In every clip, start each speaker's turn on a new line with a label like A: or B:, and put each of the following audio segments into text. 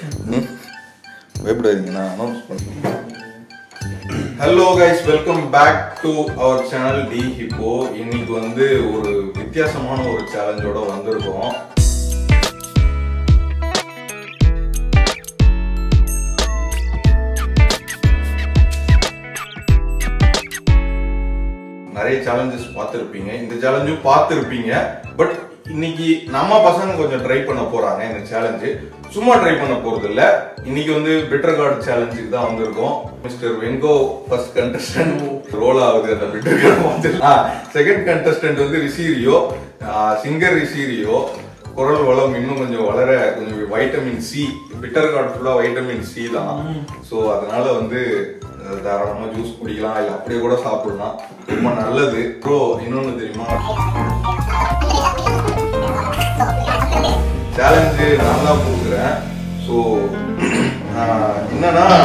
A: ம் பயப்படாதீங்க நான் அனௌன்ஸ் பண்ணுறேன் hello guys welcome back to our channel T hippo இன்னைக்கு வந்து ஒரு வித்தியாசமான ஒரு சேலஞ்சோட வந்திருக்கோம் நிறைய சேலஞ்சஸ் பார்த்துருப்பீங்க இந்த சேலஞ்சும் பார்த்துருப்பீங்க பட் இன்னைக்கு நம்ம பசங்க கொஞ்சம் ட்ரை பண்ண போறாங்க இந்த சேலஞ்சு சும்மா ட்ரை பண்ண போறது இல்ல இன்னைக்கு வந்து பிட்டர் கார்டு சேலஞ்சுக்கு தான் வந்திருக்கோம் மிஸ்டர் வெங்கோ ஃபர்ஸ்ட் கண்டஸ்டன்ட் ரோல் ஆகுது அந்த பிட்டர் கார்டு வந்து செகண்ட் கண்டஸ்டன்ட் வந்து ரிசீரியோ சிங்கர் ரிசீரியோ குரல் வளம் இன்னும் கொஞ்சம் வளர கொஞ்சம் வைட்டமின் சி பிட்டர் கார்டு ஃபுல்லா வைட்டமின் சி தான் ஸோ அதனால வந்து அஹ், தாராளமா ஜூஸ் குடிக்கலாம் இல்ல அப்படியே கூட சாப்பிடலாம் ரொம்ப நல்லது ப்ரோ இன்னொன்னு தெரியுமா சேலஞ்சு நான் தான் கொடுக்குறேன் ஸோ என்னன்னா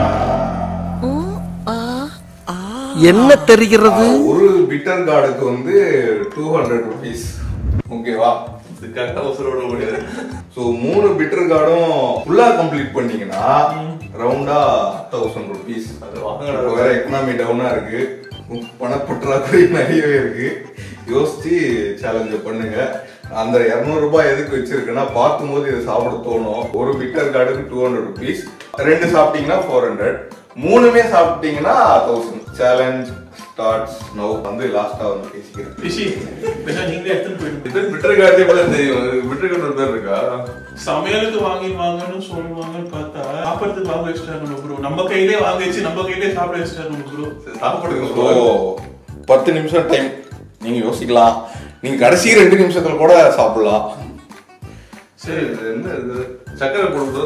B: என்ன தெரிகிறது
A: ஒரு பிட்டர் கார்டுக்கு வந்து டூ ஹண்ட்ரட் ருபீஸ் ஓகேவா
C: இதுக்காக உசுரோட முடியாது
A: ஸோ மூணு பிட்டர் கார்டும் ஃபுல்லா கம்ப்ளீட் பண்ணீங்கன்னா ரவுண்டா தௌசண்ட் ருபீஸ்
C: அது வாங்கின
A: வேற எக்கனாமி டவுனா இருக்கு பணப்பற்றாக்குறை நிறையவே இருக்கு யோசிச்சு சேலஞ்ச பண்ணுங்க அந்த 200 ரூபாய் எதுக்கு வச்சிருக்குன்னா பார்க்கும்போது இதை சாப்பிட தோணும் ஒரு பிட்டர் கார்டுக்கு டூ ஹண்ட்ரட் ருபீஸ் ரெண்டு சாப்பிட்டீங்கன்னா ஃபோர் ஹண்ட்ரட் மூணுமே சாப்பிட்டீங்கன்னா தௌசண்ட் சேலஞ்ச் ஸ்டார்ட்ஸ் நோ வந்து லாஸ்டா வந்து பேசிக்கிறேன்
D: ரிஷி பேசா நீங்களே எடுத்துன்னு போயிடுங்க
C: இது பிட்டர் கார்டே போல தெரியும் பிட்டர் கார்டு ஒரு பேர் இருக்கா
D: சமையலுக்கு வாங்கி வாங்கணும்னு சொல்லுவாங்கன்னு பார்த்தா சாப்பிடறதுக்கு வாங்க வச்சுட்டாங்க ப்ரோ நம்ம கையிலே வாங்க வச்சு நம்ம கையிலே சாப்பிட வச்சுட்டாங்க ப்ரோ
C: சரி, சாப்பிடுங்க
A: ஸோ
C: bro.
A: பத்து நிமிஷம் டைம் நீங்க யோசிக்கலாம் நீங்க கடைசி ரெண்டு நிமிஷத்துல கூட சாப்பிடலாம்
C: சரி இது என்ன இது சக்கரை போட்டு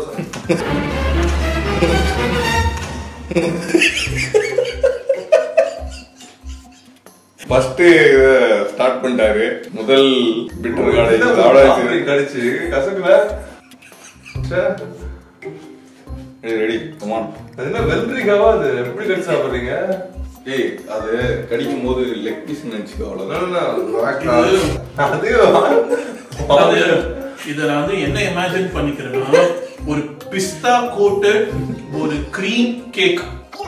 A: ஃபர்ஸ்ட் ஸ்டார்ட் பண்ணிட்டாரு முதல் பிட்டர் கார்டை
C: அப்படி கடிச்சு கசக்குல
A: ரெடி கமான்
C: அது என்ன வெள்ளரிக்காவா அது எப்படி கடிச்சு சாப்பிடுறீங்க
A: ஏய் அது கடிக்கும் போது லெக் பீஸ் நினைச்சுக்கோ அவ்வளவுதான்
C: அது
D: அதாவது இத நான் வந்து என்ன இமேஜின் பண்ணிக்கிறேன்னா ஒரு பிஸ்தா கோட்டட் ஒரு கிரீம் கேக்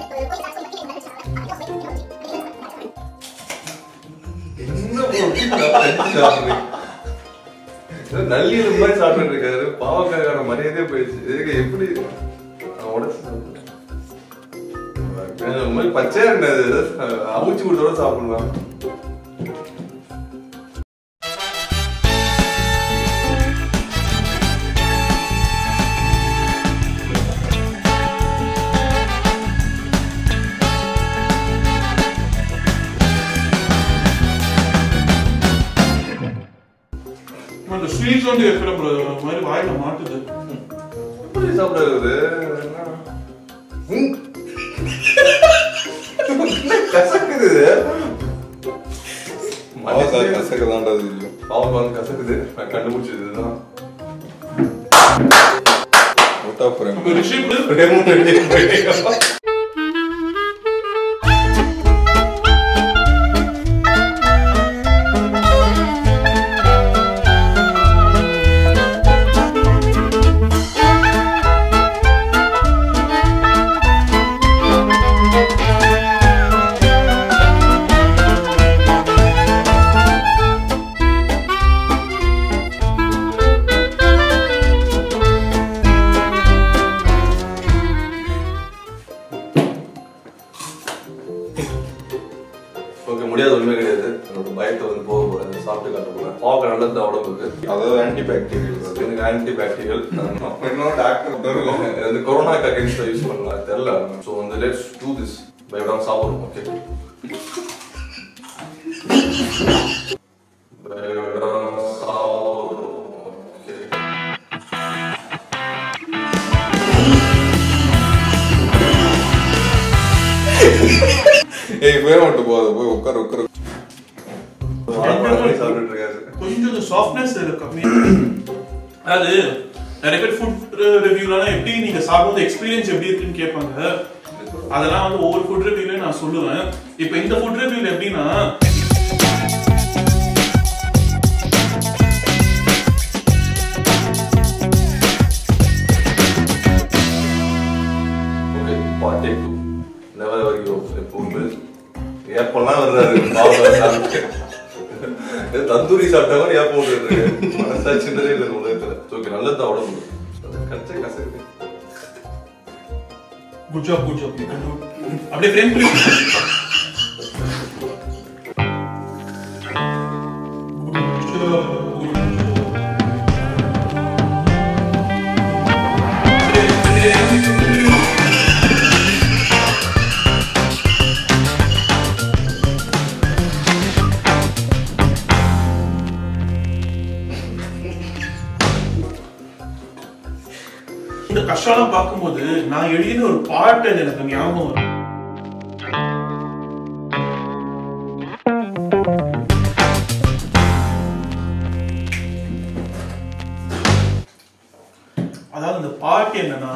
C: என்ன bro, இப்படி கடிச்சு சாப்பிடுறீங்க? ஏதோ நல்லியில மாதிரி சாப்பிட்டு இருக்காரு பாவக்காய்க்கான மரியாதையே போயிடுச்சு இதுக்கு எப்படி நான் உடைச்சு சாப்பிடுறேன் இந்த மாதிரி பச்சையா இருந்தது ஏதோ அவிச்சு கொடுத்தோட சாப்பிடலாம்
D: அந்த ஸ்வீட்ஸ் வந்து வைக்கிற ப்ரோ ஒரு மாதிரி வாயில மாட்டுது
C: எப்படி சாப்பிடுறது ம். கசக்குது
A: பாவக்காய் கசக்கதான்றது தெரியும்
C: பாவக்காய் கசக்குது நான் கண்டுபிடிச்சது இதுதான்
A: ஒட்டா பிரேம்
D: நம்ம ரிஷி வந்து
C: பிரேமும் ரெண்டையும் போயிட்டீங்க. ஓகே முடியாத ஒண்ணுமே கிடையாது என்னோட பயத்தை வந்து போக போறது சாப்பிட்டு காட்ட போறேன் பாவக்காய் நல்லது தான் உடம்புக்கு
A: அதாவது ஆன்டி பாக்டீரியல்
C: அது எனக்கு ஆன்டி பாக்டீரியல்
A: இன்னும் டாக்டர் தருவோம்
C: இந்த கொரோனா அகேன்ஸ்ட் யூஸ் பண்ணலாம் தெரியல ஸோ வந்து லெட்ஸ் டூ திஸ் பயப்படாம சாப்பிடுவோம் ஓகே பயப்படாம சாப்பிடுவோம் ஓகே
A: ஏய் பேர் மட்டும் போகாத போய் உட்கார உட்கார
C: வாழைப்பழம் பண்ணி சாப்பிட்டுட்டு இருக்காரு
D: கொஞ்சம் சாஃப்ட்னஸ் கம்மி அதாவது நிறைய பேர் ஃபுட் ரிவ்யூலாம் எப்படி நீங்க சாப்பிடும்போது எக்ஸ்பீரியன்ஸ் எப்படி இருக்குன்னு கேட்பாங்க அதெல்லாம் வந்து ஒவ்வொரு ஃபுட் ரிவ்யூலையும் நான் சொல்லுவேன் இப்போ இந்த ஃபுட் ரிவ்யூல எப்படின்னா
C: party to never ever give up எப்பவுமே ஏப்பெல்லாம் வர்றாரு பாவம் சாப்பிட்டு. இது தந்தூரி சாப்பிட்ட மாதிரி ஏப்பம் விட்டுருக்கு மனசாட்சின்றதே இல்லை இந்த உலகத்துல ஓகே நல்லதுதான் உடம்பு கச்சை கசக்கு
D: குட் ஜாப் குட் ஜாப் அப்படியே ஃப்ரேம் இந்த கஷ்டம் பார்க்கும்போது நான் எழுதின ஒரு பாட்டு எனக்கு ஞாபகம் வரும் அதாவது இந்த பாட்டு என்னன்னா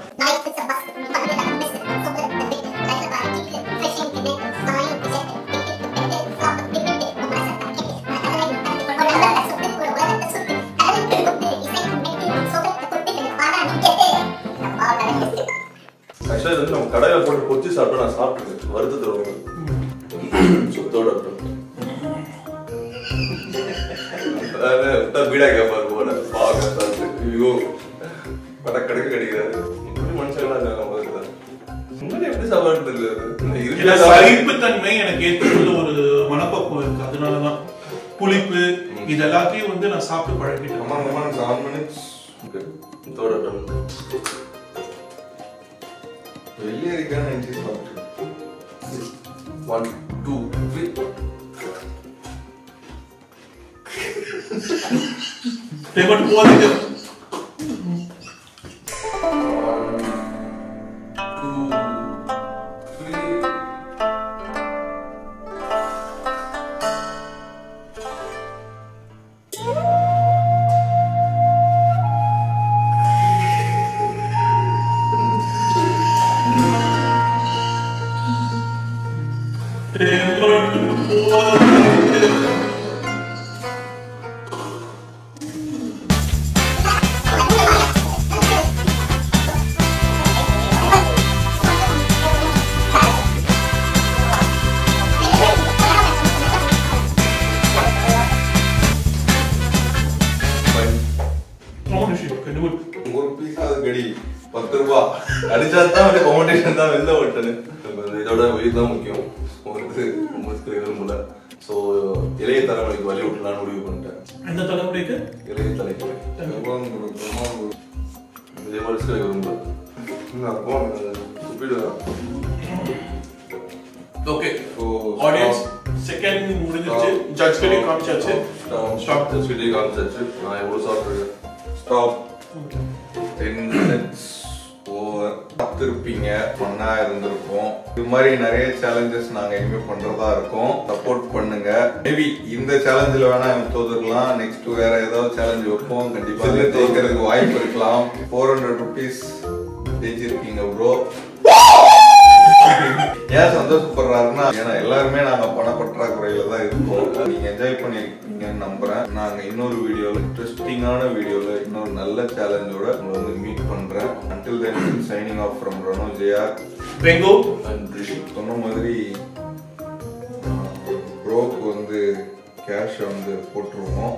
C: ஆக்சுவலா இது வந்து நம்ம கடையில போட்டு பொச்சு சாப்பிட்டு நான் சாப்பிட்டுருக்கேன் வருத்து தருவாங்க சுத்தோட இருக்கும். அதாவது விட்டா வீடா கேட்பாரு போல பாக்க சாப்பிட்டு ஐயோ படக்கடுக்கு கிடைக்கிறாரு இப்படி மனுஷங்களா இருக்காங்க முதல்ல முன்னாடி எப்படி சாப்பாடு தெரியல
D: இல்ல
C: இருக்கிற
D: சகிப்புத்தன்மை எனக்கு ஏற்றுக்கொள்ள ஒரு மனப்பக்குவம் இருக்கு அதனாலதான் புளிப்பு இது எல்லாத்தையும் வந்து நான் சாப்பிட்டு பழகிட்டேன்
A: அம்மா அம்மா செவன் மினிட்ஸ்
C: இதோட done.
A: வெளியே இருக்கான்னு நினைச்சு சாப்பிட்டு
C: One, two, three.
D: பேமெண்ட் போகுது
C: Two, three.
D: பேமெண்ட் போகுது
C: Fine.
D: ownership can do it.
A: ஒரு பீஸ் அது கடி பத்து ரூபா
C: அடிச்சா தான் வந்து காம்படிஷன் தான் வெளில விட்டது இதோட உயிர் தான் முக்கியம் ஸோ வந்து ரொம்ப விரும்பல ஸோ இளைய தலைமுறைக்கு வழி விட்டலாம்னு முடிவு பண்ணிட்டேன்
D: எந்த தலைமுறைக்கு
C: இளைய தலைமுறை
A: பிரம்மான் குரு, பிரம்மான் குரு.
C: இதே மாதிரி சில விரும்பல நான் போன் சுப்பிடுதான்
D: ஓகே
A: So,
D: ஆடியன்ஸ் செகண்ட் முடிஞ்சிருச்சு ஜட்ஜ் கிட்டே காமிச்சாச்சு
C: ஸ்டாப் சுட்டி காமிச்சாச்சு நான் எவ்வளோ சாப்பிட்ருக்கேன்
A: ஸ்டாப் டென் மினிட்ஸ் ஓவர் பார்த்துருப்பீங்க ஃபன்னா இருந்திருக்கும் இது மாதிரி நிறைய சேலஞ்சஸ் நாங்க இனிமே பண்றதா இருக்கோம் சப்போர்ட் பண்ணுங்க மேபி இந்த சேலஞ்சில் வேணா இவன் தோத்துருக்கலாம் நெக்ஸ்ட் வேற ஏதாவது சேலஞ்ச் வைப்போம் கண்டிப்பா
C: சரி,
A: தோக்கிறதுக்கு வாய்ப்பு இருக்கலாம் ஃபோர் ஹண்ட்ரட் ருபீஸ் ஜெயிச்சிருக்கீங்க ப்ரோ ஏன் சந்தோஷப்படுறாருன்னா ஏன்னா எல்லாருமே நாங்க பண பற்றாக்குறையில தான் இருக்கோம் நீங்க என்ஜாய் பண்ணிருக்கீங்கன்னு நம்புறேன் நாங்க இன்னொரு வீடியோல இன்ட்ரெஸ்டிங்கான வீடியோல இன்னொரு நல்ல சேலஞ்சோட உங்களை வந்து மீட் பண்றேன் until then signing off from ரணோ ஜெயா
D: பெங்கோ
C: நன்றி
A: சொன்ன மாதிரி ப்ரோக்கு வந்து கேஷ் வந்து போட்டுருவோம்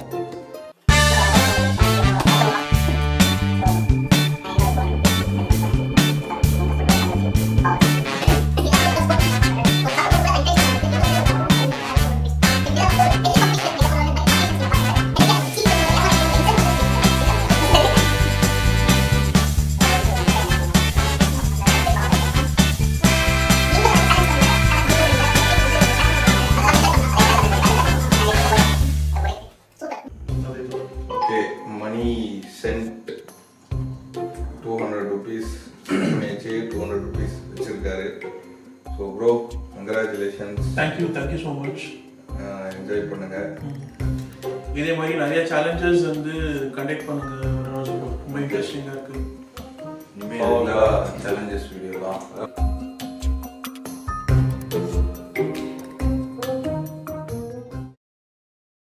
A: okay money sent two hundred rupees பண்ணியாச்சு டூ ஹண்ட்ரட் ருபீஸ் வச்சிருக்காரு so bro congratulations
D: thank you thank you so much
A: enjoy பண்ணுங்க
D: இதே மாதிரி நிறைய சேலஞ்சஸ் வந்து கண்டக்ட் பண்ணுங்க ரொம்ப இன்ட்ரெஸ்டிங்காக இருக்கு
A: இனிமேல் சேலஞ்சஸ் வீடியோ தான்